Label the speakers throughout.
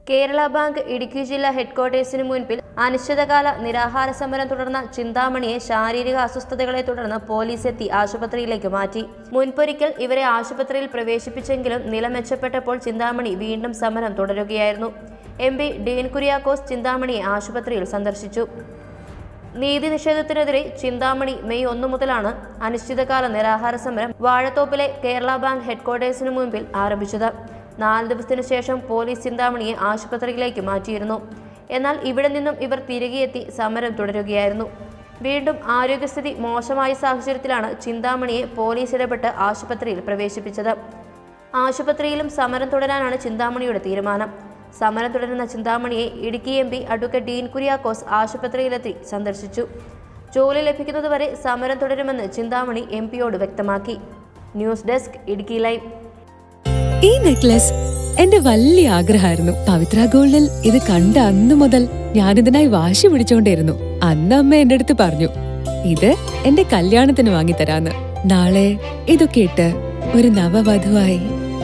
Speaker 1: Kerala bank Idukki ജില്ലാ ഹെഡ്ക്വാർട്ടേഴ്സിന് മുൻപിൽ അനിശ്ചിതകാല നിരാഹാര സമരം തുടർന്ന ചിന്താമണിയെ ശാരീരിക അസ്വസ്ഥതകളെ തുടർന്ന് പോലീസ് എത്തി ആശുപത്രിയിലേക്ക് മാറ്റി മുൻപൊരിക്കൽ ഇവരെ ആശുപത്രിയിൽ പ്രവേശിപ്പിച്ചെങ്കിലും നില മെച്ചപ്പെട്ടപ്പോൾ ചിന്താമണി വീണ്ടും സമരം തുടരുകയായിരുന്നു എം പി ഡീൻ കുര്യാക്കോസ് ചിന്താമണിയെ ആശുപത്രിയിൽ സന്ദർശിച്ചു നീതി നിഷേധത്തിനെതിരെ ചിന്താമണി മെയ് ഒന്നു മുതലാണ് അനിശ്ചിതകാല നിരാഹാര സമരം വാഴത്തോപ്പിലെ കേരള ബാങ്ക് ഹെഡ്ക്വാർട്ടേഴ്സിന് മുൻപിൽ ആരംഭിച്ചത് നാല് ദിവസത്തിനു ശേഷം പോലീസ് ചിന്താമണിയെ ആശുപത്രിയിലേക്ക് മാറ്റിയിരുന്നു എന്നാൽ ഇവിടെ നിന്നും ഇവർ തിരികെ എത്തി സമരം തുടരുകയായിരുന്നു വീണ്ടും ആരോഗ്യസ്ഥിതി മോശമായ സാഹചര്യത്തിലാണ് ചിന്താമണിയെ പോലീസ് ഇടപെട്ട് ആശുപത്രിയിൽ പ്രവേശിപ്പിച്ചത് ആശുപത്രിയിലും സമരം തുടരാനാണ് ചിന്താമണിയുടെ തീരുമാനം സമരം തുടരുന്ന ചിന്താമണിയെ Idukki M P advocate Dean Kuriakose ആശുപത്രിയിലെത്തി സന്ദർശിച്ചു ജോലി ലഭിക്കുന്നതുവരെ സമരം തുടരുമെന്ന് ചിന്താമണി എം പിയോട് വ്യക്തമാക്കി ന്യൂസ് ഡെസ്ക് ഇടുക്കി ലൈവ്
Speaker 2: ഈ നെക്ലസ് എന്റെ വലിയ ആഗ്രഹമായിരുന്നു പവിത്ര ഗോൾഡിൽ ഇത് കണ്ട അന്നു മുതൽ ഞാനിതിനായി വാശി പിടിച്ചോണ്ടിരുന്നു അന്ന് അമ്മ എന്റെ അടുത്ത് പറഞ്ഞു ഇത് എന്റെ കല്യാണത്തിന് വാങ്ങിത്തരാന്ന് നാളെ ഇതൊക്കെ ഇട്ട് ഒരു നവവധുവായി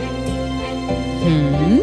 Speaker 2: ഉം.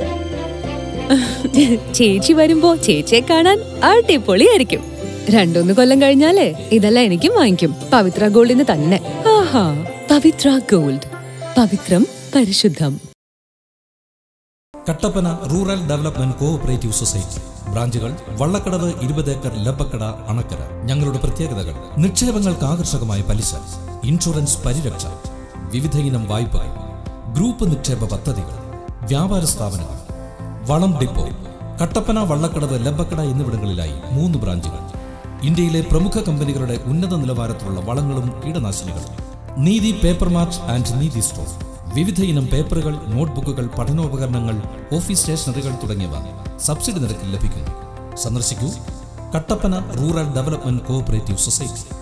Speaker 2: ചേച്ചി വരുമ്പോ ചേച്ചിയെ കാണാൻ അടിപൊളിയായിരിക്കും രണ്ടൊന്ന് കൊല്ലം കഴിഞ്ഞാലേ ഇതെല്ലാം എനിക്കും വാങ്ങിക്കും പവിത്ര ഗോൾഡിന് തന്നെ ആഹാ പവിത്ര ഗോൾഡ് പവിത്രം പരിശുദ്ധം
Speaker 3: Kattappana rural development cooperative society ബ്രാഞ്ചുകൾ വള്ളക്കടവ് ഇരുപത് ഏക്കർ ലബക്കട അണക്കര ഞങ്ങളുടെ പ്രത്യേകതകൾ നിക്ഷേപങ്ങൾക്ക് ആകർഷകമായ പലിശ ഇൻഷുറൻസ് പരിരക്ഷ വിവിധ ഇനം വായ്പകൾ ഗ്രൂപ്പ് നിക്ഷേപ പദ്ധതികൾ വ്യാപാര സ്ഥാപനങ്ങൾ വളം ഡിപ്പോ കട്ടപ്പന വള്ളക്കടവ് ലബക്കട എന്നിവിടങ്ങളിലായി മൂന്ന് ബ്രാഞ്ചുകൾ ഇന്ത്യയിലെ പ്രമുഖ കമ്പനികളുടെ ഉന്നത നിലവാരത്തിലുള്ള വളങ്ങളും കീടനാശിനികളും Neethi paper mart and Neethi store വിവിധ ഇനം പേപ്പറുകൾ നോട്ട്ബുക്കുകൾ പഠനോപകരണങ്ങൾ ഓഫീസ് സ്റ്റേഷനറികൾ തുടങ്ങിയവ സബ്സിഡി നിരക്കിൽ ലഭിക്കുന്നു സന്ദർശിക്കൂ Kattappana rural development cooperative society